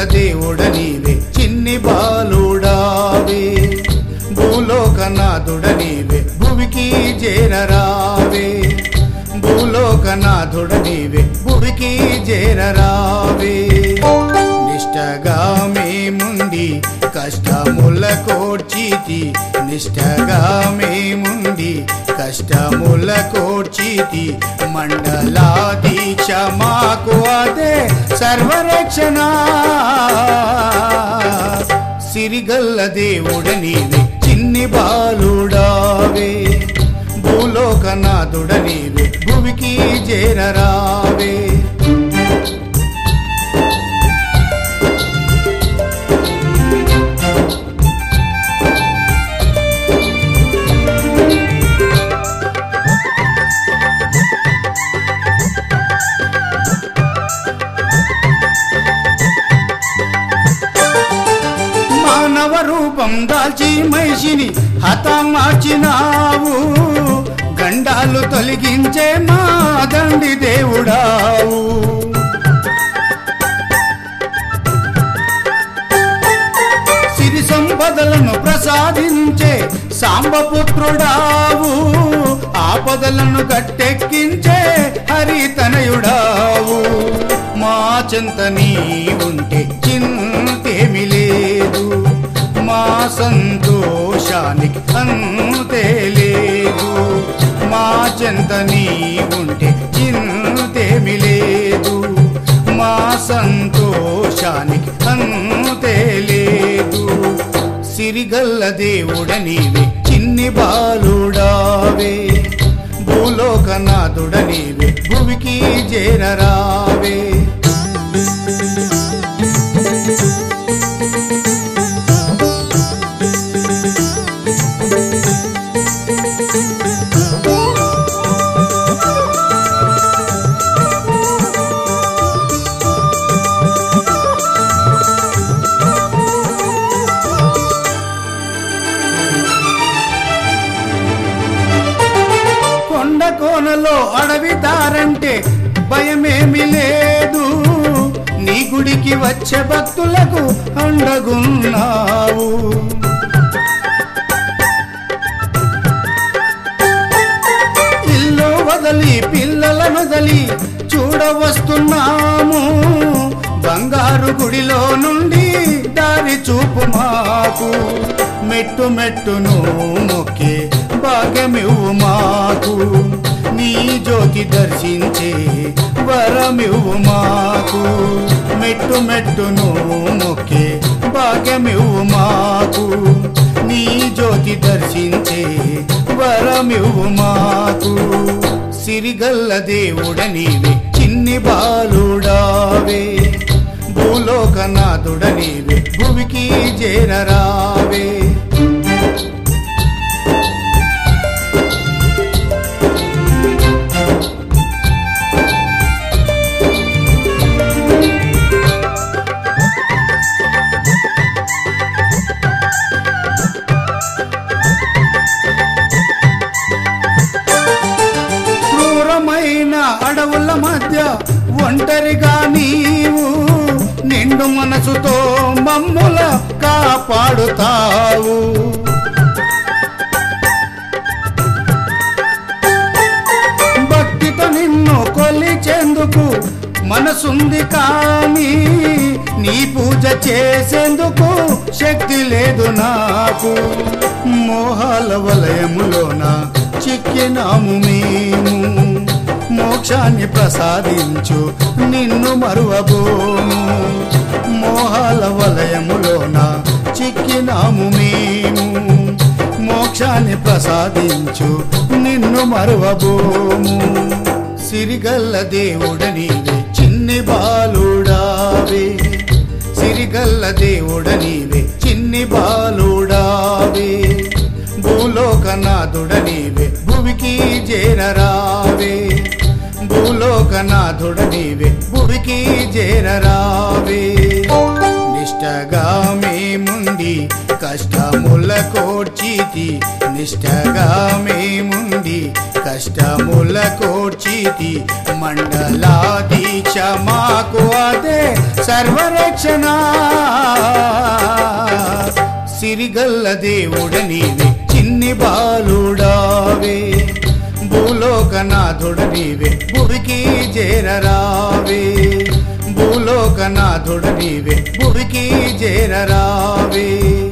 దేవుడ నీవే చిన్ని బాలుడావే భూలోకనాథుడ నీవే భువికి చేరరావే భూలోకనాథుడ నీవే భువికి చేరరావే నిష్టగా మేముండి కష్టముల కోర్చితి నిష్టగా మేముండి కష్టముల కోర్చితి మండలా దీక్ష మాకు అదే సర్వరక్షణ సిరిగల్ల దేవుడ నీవే చిన్ని బాలుడావే భూలోకనాథుడ నీవే భువికి చేరరావే మానవ రూపం దాల్చి మహిషిని హతమార్చినావు గండాలు తొలగించే మా దండి దేవుడావు సిరి సంపదలను ప్రసాదించే సాంబపుత్రుడావు ఆపదలను గట్టెక్కించే హరితనయుడావు మా చెంత నీ ఉంటే చింతేమి లేదు మా సంతోషానికి అంతే లేదు మా చెంత నీ ఉంటే చింతేమి లేదు మా సంతోషానికి అంతే లేదు సిరిగల్ల దేవుడ నీవే చిన్ని బాలుడావే భూలోకనాథుడ నీవే భువికి చేరరావే కొండ కోనలో అడవి దారంటే భయమేమి లేదు నీ గుడికి వచ్చే భక్తులకు అండగున్నావు ఇల్లు వదలి పిల్లలను వదలి చూడవస్తున్నాము బంగారు గుడిలో నుండి దారి చూపు మాకు మెట్టు మెట్టును మొక్కే భాగ్యమివ్వు మాకు నీ జ్యోతి దర్శించే వరమివ్వు మాకు మెట్టు మెట్టును మొక్కే భాగ్యమివ్వు మాకు నీ జ్యోతి దర్శించే వరమివ్వు మాకు సిరిగల్ల దేవుడ నీవే చిన్ని బాలుడావే భూలోకనాథుడ నీవే భువికి చేరరావే క్రూరమైన అడవుల మధ్య ఒంటరిగా నీవు నిండు మనసుతో మమ్ముల కాపాడుతావు భక్తితో నిన్ను కొలిచేందుకు మనసుంది కానీ నీ పూజ చేసేందుకు శక్తి లేదు నాకు మోహాల వలయములోన చిక్కినాము మేము మోక్షాన్ని ప్రసాదించు నిన్ను మరువబోము మోహాల వలయములోన చిక్కినాము మేము మోక్షాన్ని ప్రసాదించు నిన్ను మరువబోము సిరిగల్ల దేవుడ నీవే చిన్ని బాలుడావే సిరిగల్ల దేవుడ నీవే చిన్ని బాలుడావే భూలోకనాథుడ నీవే భువికి చేరరావే భూలోకనాథుడ నీవే భువికి చేరరావే నిష్టగా మేముండి కష్ట కష్టముల కోర్చితి నిష్టగా మేముండి కష్టముల కోర్చితి మండలా దీక్ష మాకు అదే సర్వరక్షణ సిరిగల్ల దేవుడ నీవే చిన్ని బాలుడావే భూలోకనాథుడ నీవే భువికి చేరరావే భూలోకనాథుడ నీవే భువికి చేరరావే